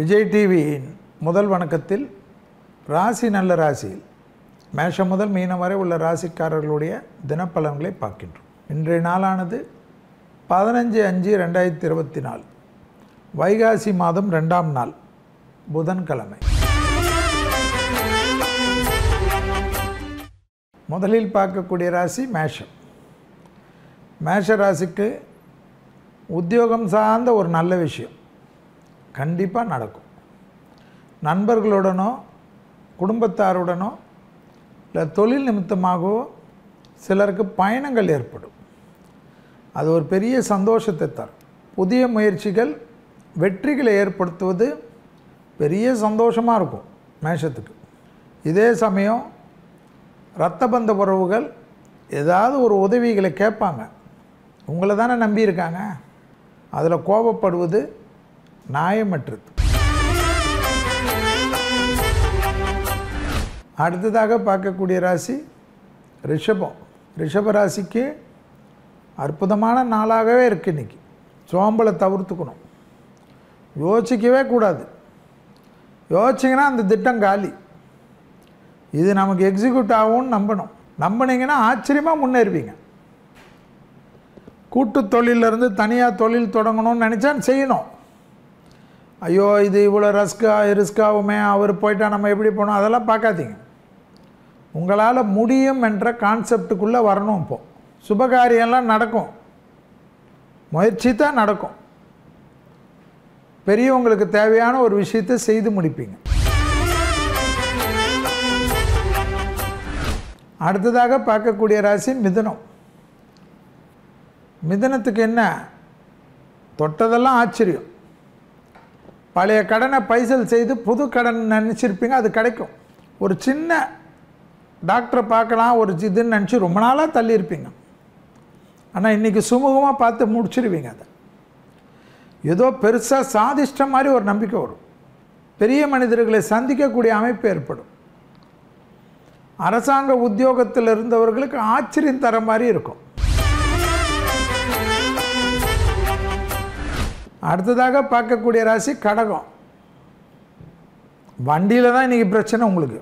விஜய் டிவியின் முதல் வணக்கத்தில் ராசி நல்ல ராசியில் மேஷம் முதல் மீனம் வரை உள்ள ராசிக்காரர்களுடைய தினப்பலன்களை பார்க்கின்றோம் இன்றைய நாளானது பதினஞ்சு அஞ்சு ரெண்டாயிரத்தி இருபத்தி நாலு வைகாசி மாதம் ரெண்டாம் நாள் புதன்கிழமை முதலில் பார்க்கக்கூடிய ராசி மேஷம் மேஷ ராசிக்கு உத்தியோகம் சார்ந்த ஒரு நல்ல விஷயம் கண்டிப்பாக நடக்கும் நண்பர்களுடனோ குடும்பத்தாருடனோ இல்லை தொழில் நிமித்தமாகவோ சிலருக்கு பயணங்கள் ஏற்படும் அது ஒரு பெரிய சந்தோஷத்தை தரும் புதிய முயற்சிகள் வெற்றிகளை ஏற்படுத்துவது பெரிய சந்தோஷமாக இருக்கும் மேஷத்துக்கு இதே சமயம் இரத்த பந்த உறவுகள் ஏதாவது ஒரு உதவிகளை கேட்பாங்க உங்களை தானே நம்பியிருக்காங்க அதில் கோபப்படுவது நியாயமற்றது அடுத்ததாக பார்க்கக்கூடிய ராசி ரிஷபம் ரிஷப ராசிக்கு அற்புதமான நாளாகவே இருக்குது இன்றைக்கி சோம்பலை தவிர்த்துக்கணும் யோசிக்கவே கூடாது யோசிச்சிங்கன்னா அந்த திட்டம் காலி இது நமக்கு எக்ஸிக்யூட் ஆகும்னு நம்பணும் நம்பினீங்கன்னா ஆச்சரியமாக முன்னேறுவீங்க கூட்டு தொழிலிருந்து தனியாக தொழில் தொடங்கணும்னு நினச்சா செய்யணும் ஐயோ இது இவ்வளோ ரஸ்கா ரிஸ்காகுமே அவர் போயிட்டா நம்ம எப்படி போகணும் அதெல்லாம் பார்க்காதீங்க உங்களால் முடியும் என்ற கான்செப்டுக்குள்ளே வரணும் இப்போது சுபகாரியம்லாம் நடக்கும் முயற்சி தான் நடக்கும் பெரியவங்களுக்கு தேவையான ஒரு விஷயத்தை செய்து முடிப்பீங்க அடுத்ததாக பார்க்கக்கூடிய ராசி மிதுனம் மிதனத்துக்கு என்ன தொட்டதெல்லாம் ஆச்சரியம் பழைய கடனை பைசல் செய்து புது கடன் நினச்சிருப்பீங்க அது கிடைக்கும் ஒரு சின்ன டாக்டரை பார்க்கலாம் ஒரு இதுன்னு நினச்சி ரொம்ப நாளாக தள்ளியிருப்பீங்க ஆனால் இன்றைக்கி சுமூகமாக பார்த்து முடிச்சிருவீங்க அதை ஏதோ பெருசாக சாதிஷ்ட மாதிரி ஒரு நம்பிக்கை வரும் பெரிய மனிதர்களை சந்திக்கக்கூடிய அமைப்பு ஏற்படும் அரசாங்க உத்தியோகத்தில் இருந்தவர்களுக்கு ஆச்சரியம் தர மாதிரி இருக்கும் அடுத்ததாக பார்க்கக்கூடிய ராசி கடகம் வண்டியில் தான் இன்றைக்கி பிரச்சனை உங்களுக்கு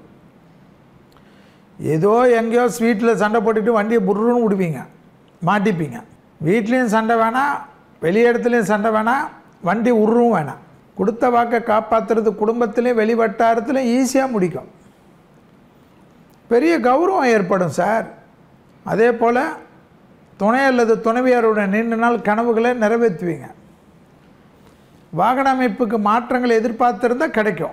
ஏதோ எங்கேயோ ஸ்வீட்டில் சண்டை போட்டுட்டு வண்டியை புருன்னு விடுவீங்க மாட்டிப்பீங்க வீட்லேயும் சண்டை வேணாம் வெளி இடத்துலையும் சண்டை வேணாம் வண்டி உருவும் வேணாம் கொடுத்த வாக்கை காப்பாற்றுறது குடும்பத்துலேயும் வெளி வட்டாரத்துலையும் ஈஸியாக முடிக்கும் பெரிய கௌரவம் ஏற்படும் சார் அதே போல் துணை அல்லது துணைவியாருடன் நீண்ட நாள் கனவுகளை நிறைவேற்றுவீங்க வாகன அமைப்புக்கு மாற்றங்களை எதிர்பார்த்திருந்தால் கிடைக்கும்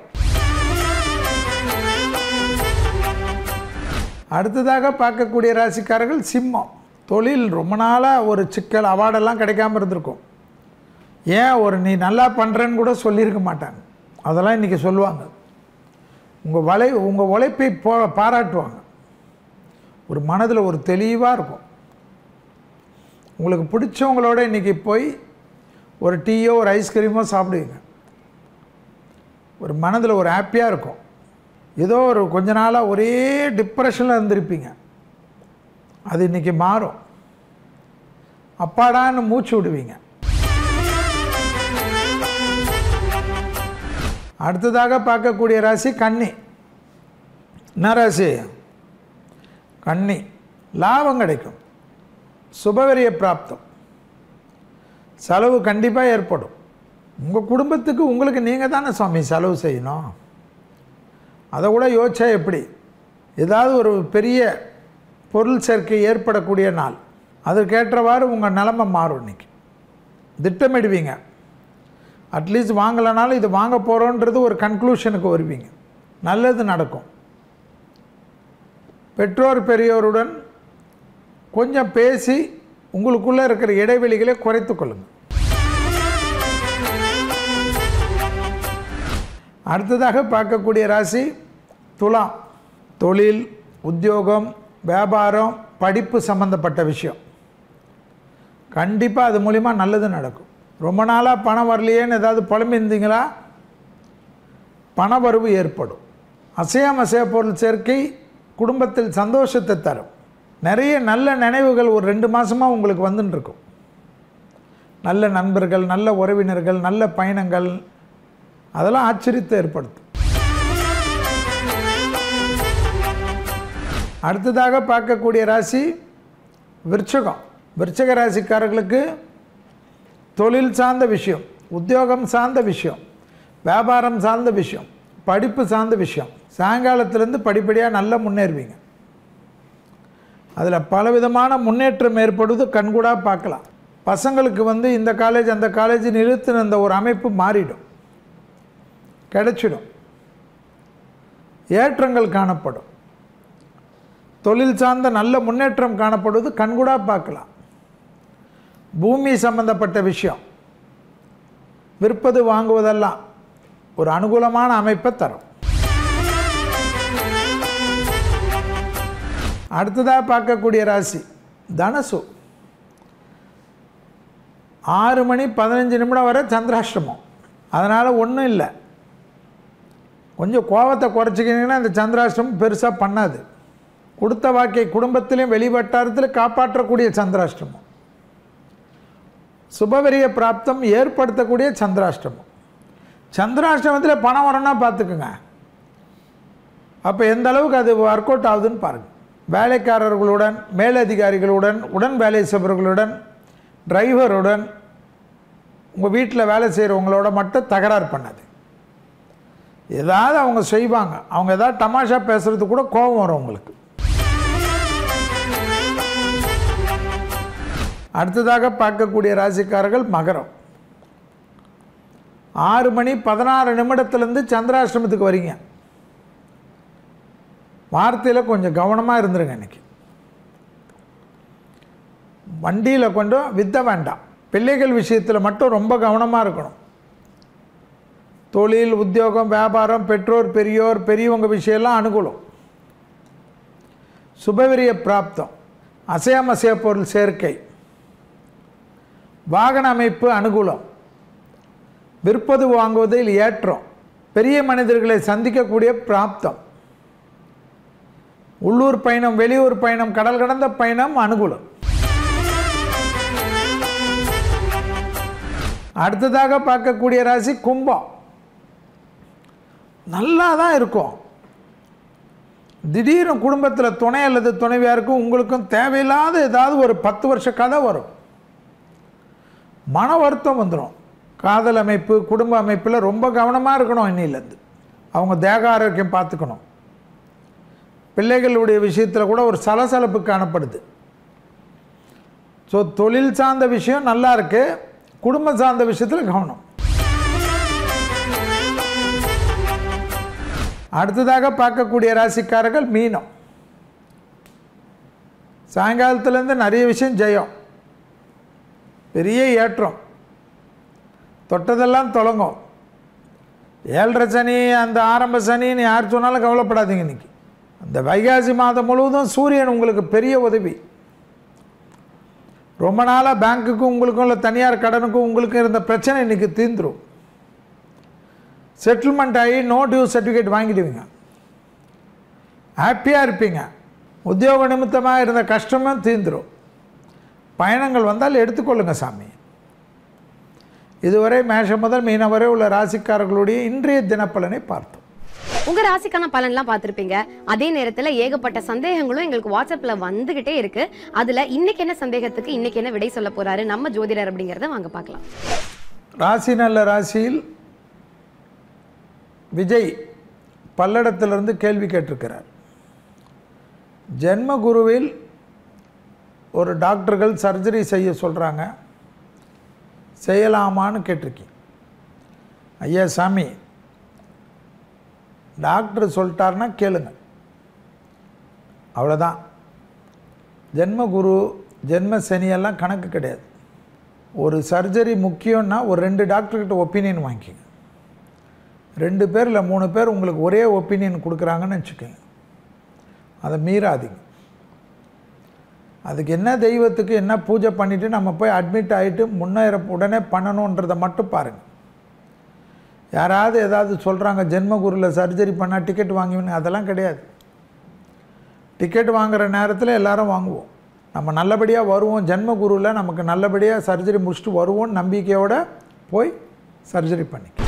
அடுத்ததாக பார்க்கக்கூடிய ராசிக்காரர்கள் சிம்மம் தொழில் ரொம்ப நாளாக ஒரு சிக்கல் அவார்டெல்லாம் கிடைக்காம இருந்திருக்கும் ஏன் ஒரு நீ நல்லா பண்ணுறேன்னு கூட சொல்லியிருக்க மாட்டாங்க அதெல்லாம் இன்றைக்கி சொல்லுவாங்க உங்கள் வலை உங்கள் உழைப்பை போ பாராட்டுவாங்க ஒரு மனதில் ஒரு தெளிவாக இருக்கும் உங்களுக்கு பிடிச்சவங்களோட இன்றைக்கி போய் ஒரு டீயோ ஒரு ஐஸ்கிரீமோ சாப்பிடுவீங்க ஒரு மனதில் ஒரு ஹாப்பியாக இருக்கும் ஏதோ ஒரு கொஞ்ச நாளாக ஒரே டிப்ரெஷனில் இருந்திருப்பீங்க அது இன்றைக்கி மாறும் அப்பாடான்னு மூச்சு விடுவீங்க அடுத்ததாக பார்க்கக்கூடிய ராசி கன்னி என்ன ராசி கன்னி லாபம் கிடைக்கும் சுபவரிய பிராப்தம் செலவு கண்டிப்பாக ஏற்படும் உங்கள் குடும்பத்துக்கு உங்களுக்கு நீங்கள் தானே சுவாமி செலவு செய்யணும் அதை கூட யோசிச்சா எப்படி ஏதாவது ஒரு பெரிய பொருள் சேர்க்கை ஏற்படக்கூடிய நாள் அதற்கேற்றவாறு உங்கள் நிலமை மாறும் இன்னைக்கு திட்டமிடுவீங்க அட்லீஸ்ட் வாங்கலைனாலும் இது வாங்க போகிறோன்றது ஒரு கன்க்ளூஷனுக்கு வருவீங்க நல்லது நடக்கும் பெற்றோர் பெரியோருடன் கொஞ்சம் பேசி உங்களுக்குள்ளே இருக்கிற இடைவெளிகளை குறைத்து கொள்ளுங்கள் அடுத்ததாக பார்க்கக்கூடிய ராசி துலாம் தொழில் உத்தியோகம் வியாபாரம் படிப்பு சம்மந்தப்பட்ட விஷயம் கண்டிப்பாக அது மூலிமா நல்லது நடக்கும் ரொம்ப நாளாக பணம் வரலையேன்னு ஏதாவது புலம்பிருந்தீங்களா பண வரவு ஏற்படும் அசையாம அசைய பொருள் சேர்க்கை குடும்பத்தில் சந்தோஷத்தை தரும் நிறைய நல்ல நினைவுகள் ஒரு ரெண்டு மாதமாக உங்களுக்கு வந்துன்னு இருக்கும் நல்ல நண்பர்கள் நல்ல உறவினர்கள் நல்ல பயணங்கள் அதெல்லாம் ஆச்சரியத்தை ஏற்படுத்தும் அடுத்ததாக பார்க்கக்கூடிய ராசி விருச்சகம் விருச்சக ராசிக்காரர்களுக்கு தொழில் சார்ந்த விஷயம் உத்தியோகம் சார்ந்த விஷயம் வியாபாரம் சார்ந்த விஷயம் படிப்பு சார்ந்த விஷயம் சாயங்காலத்திலேருந்து படிப்படியாக நல்லா முன்னேறுவீங்க அதில் பலவிதமான முன்னேற்றம் ஏற்படுவது கண்கூடாக பார்க்கலாம் பசங்களுக்கு வந்து இந்த காலேஜ் அந்த காலேஜ் நிறுத்தின அந்த ஒரு அமைப்பு மாறிடும் கிடைச்சிடும் ஏற்றங்கள் காணப்படும் தொழில் சார்ந்த நல்ல முன்னேற்றம் காணப்படுவது கண்கூடாக பார்க்கலாம் பூமி சம்பந்தப்பட்ட விஷயம் விற்பது வாங்குவதெல்லாம் ஒரு அனுகூலமான அமைப்பை தரும் அடுத்ததாக பார்க்கக்கூடிய ராசி தனுசு ஆறு மணி பதினஞ்சு நிமிடம் வரை சந்திராஷ்டமம் அதனால் ஒன்றும் இல்லை கொஞ்சம் கோபத்தை குறைச்சிக்கிங்கன்னா இந்த சந்திராஷ்டமம் பெருசாக பண்ணாது கொடுத்த வாக்கை குடும்பத்திலையும் வெளிவட்டாரத்தில் காப்பாற்றக்கூடிய சந்திராஷ்டமம் சுபவரிய பிராப்தம் ஏற்படுத்தக்கூடிய சந்திராஷ்டமம் சந்திராஷ்டமத்தில் பணம் வரணும்னா பார்த்துக்குங்க அப்போ எந்த அளவுக்கு அது ஒர்க் அவுட் ஆகுதுன்னு பாருங்கள் வேலைக்காரர்களுடன் மேலதிகாரிகளுடன் உடன் வேலை செய்பவர்களுடன் டிரைவருடன் உங்கள் வீட்டில் வேலை செய்கிறவங்களோட மட்டும் தகராறு பண்ணாது ஏதாவது அவங்க செய்வாங்க அவங்க ஏதாவது தமாஷா பேசுறது கூட கோபம் வரும் உங்களுக்கு அடுத்ததாக பார்க்கக்கூடிய ராசிக்காரர்கள் மகரம் ஆறு மணி பதினாறு நிமிடத்துலேருந்து சந்திராஷ்டமத்துக்கு வரீங்க வார்த்தையில் கொஞ்சம் கவனமாக இருந்துருங்க இன்னைக்கு வண்டியில் கொண்டும் வித்த வேண்டாம் பிள்ளைகள் விஷயத்தில் மட்டும் ரொம்ப கவனமாக இருக்கணும் தொழில் உத்தியோகம் வியாபாரம் பெற்றோர் பெரியோர் பெரியவங்க விஷயம்லாம் அனுகூலம் சுபவிரிய பிராப்தம் அசையாமசைய பொருள் சேர்க்கை வாகன அமைப்பு அனுகூலம் விற்பது வாங்குவதில் ஏற்றம் பெரிய மனிதர்களை சந்திக்கக்கூடிய பிராப்தம் உள்ளூர் பயணம் வெளியூர் பயணம் கடல் கடந்த பயணம் அனுகூலம் அடுத்ததாக பார்க்கக்கூடிய ராசி கும்பம் நல்லா தான் இருக்கும் திடீர்னு குடும்பத்தில் துணை அல்லது துணைவியாருக்கும் உங்களுக்கும் தேவையில்லாத ஏதாவது ஒரு பத்து வருஷ கதை வரும் மன வருத்தம் வந்துடும் காதல் அமைப்பு குடும்ப அமைப்பில் ரொம்ப கவனமாக இருக்கணும் இன்னிலேருந்து அவங்க தேக ஆரோக்கியம் பார்த்துக்கணும் பிள்ளைகளுடைய விஷயத்தில் கூட ஒரு சலசலப்பு காணப்படுது ஸோ தொழில் சார்ந்த விஷயம் நல்லா இருக்கு குடும்பம் சார்ந்த விஷயத்தில் கவனம் அடுத்ததாக பார்க்கக்கூடிய ராசிக்காரர்கள் மீனம் சாயங்காலத்துலேருந்து நிறைய விஷயம் ஜெயம் பெரிய ஏற்றம் தொட்டதெல்லாம் தொடங்கும் ஏழரை சனி அந்த ஆரம்ப சனின்னு யார் சொன்னாலும் கவலைப்படாதீங்க இன்னைக்கு அந்த வைகாசி மாதம் முழுவதும் சூரியன் உங்களுக்கு பெரிய உதவி ரொம்ப நாளாக பேங்க்குக்கும் உங்களுக்கும் இல்லை தனியார் கடனுக்கும் உங்களுக்கும் இருந்த பிரச்சனை இன்றைக்கி தீர்ந்துடும் செட்டில்மெண்ட் ஆகி நோ டியூ சர்டிஃபிகேட் வாங்கிடுவீங்க ஹாப்பியாக இருப்பீங்க உத்தியோக நிமித்தமாக இருந்த கஷ்டமும் தீர்ந்துடும் பயணங்கள் வந்தால் எடுத்துக்கொள்ளுங்க சாமி இதுவரை மேஷம் முதல் மீனம் வரை உள்ள ராசிக்காரர்களுடைய இன்றைய தினப்பலனை பார்த்தோம் உங்க ராசிக்கான பலன்லாம் பார்த்திருப்பீங்க அதே நேரத்துல ஏகப்பட்ட சந்தேகங்களும் எங்களுக்கு வாட்ஸ்அப்ல வந்துகிட்டே இருக்கு அதுல இன்னைக்கு என்ன சந்தேகத்துக்கு இன்னைக்கு என்ன விடை சொல்ல போறாரு நம்ம ஜோதிடர் அப்படிங்கறத வாங்க பார்க்கலாம் ராசி நல்ல ராசியில் விஜய் பல்லடத்திலிருந்து கேள்வி கேட்டிருக்கிறார் ஜென்ம குருவில் ஒரு டாக்டர்கள் சர்ஜரி செய்ய சொல்கிறாங்க செய்யலாமான்னு கேட்டிருக்கீங்க ஐயா சாமி டாக்டர் சொல்லிட்டாருன்னா கேளுங்க அவ்வளோதான் ஜென்ம குரு ஜென்ம சனியெல்லாம் கணக்கு கிடையாது ஒரு சர்ஜரி முக்கியம்னா ஒரு ரெண்டு டாக்டர்கிட்ட ஒப்பீனியன் வாங்கிக்கோங்க ரெண்டு பேர் இல்லை மூணு பேர் உங்களுக்கு ஒரே ஒப்பீனியன் கொடுக்குறாங்கன்னு வச்சுக்கோங்க அதை மீறாதீங்க அதுக்கு என்ன தெய்வத்துக்கு என்ன பூஜை பண்ணிவிட்டு நம்ம போய் அட்மிட் ஆகிட்டு முன்னேற உடனே பண்ணணுன்றதை மட்டும் பாருங்கள் யாராவது ஏதாவது சொல்கிறாங்க ஜென்மகுருவில் சர்ஜரி பண்ணால் டிக்கெட் வாங்குவீங்க அதெல்லாம் கிடையாது டிக்கெட் வாங்குகிற நேரத்தில் எல்லாரும் வாங்குவோம் நம்ம நல்லபடியாக வருவோம் ஜென்மகுருவில் நமக்கு நல்லபடியாக சர்ஜரி முடிச்சுட்டு வருவோம் நம்பிக்கையோடு போய் சர்ஜரி பண்ணிக்க